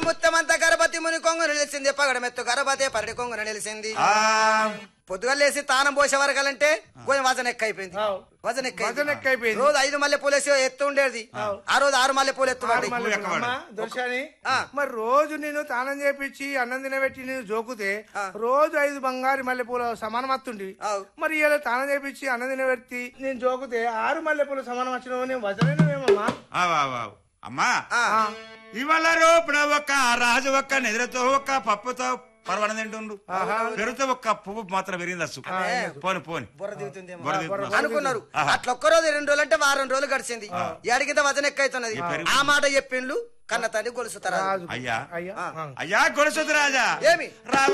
ముత్తమంతా గర్భవతి ముని కొంగు నిలిచింది పగడమెత్తు గర్భవతి పరడి కొంగున నిలిచింది ఆ పొద్దుగా లేసి తానం పోసే వరకలంటే కొంచెం వజన ఎక్కువ అయిపోయింది ఆవ్. వజన ఎక్కువ వజన ఎక్కువ అయిపోయింది. రోజు ఐదు మల్లె పూలు వేసి ఎత్తు ఉండేది ఆ రోజు ఆరు మల్లె పూలు ఎత్తు పడ్డాయి. మళ్ళీ ఎక్కవాడు. అమ్మా, దొరసాని ఆ. మరి రోజు నేను తానం చేపించి అన్నం తినబెట్టి నేను జోకుతే ఆ. రోజు ఐదు బంగారు మల్లెపూల సమానం వస్తుండి ఆవ్. మరి ఇలా తానం చేపించి అన్నం తినబెట్టి నేను జోకుతే ఆరు మల్లెపూల సమానం వచ్చిన నేను వజనమేమమ్మా ఆవ్, ఆవ్, ఆవ్. అమ్మా ఆ, ఇవాళ రూపున ఒక్క రాజు ఒక్క నిద్రతో ఒక్క పప్పుతో పర్వణం తింటుండు పెరుగుతో ఒక్క పువ్వు మాత్రం విరిగిందచ్చు పోని పోని బుర్ర దిగుతుందేమో. బుర్ర దిగుతుంది. అనుకున్నారు ఆహా. అట్లా ఒక్క రోజు రెండు రోజులు అంటే వారం రోజులు గడిచింది ఎడిగితే వజన ఎక్కువ అవుతున్నది పెరుగు- ఆ మాట చెప్పిండ్లు కన్న తండ్రి గొలుసుతారా రాజు అయ్యా అయ్యా ఆ. ఆ. అయ్యా గొలుసుద్దు రాజా ఏమి? రా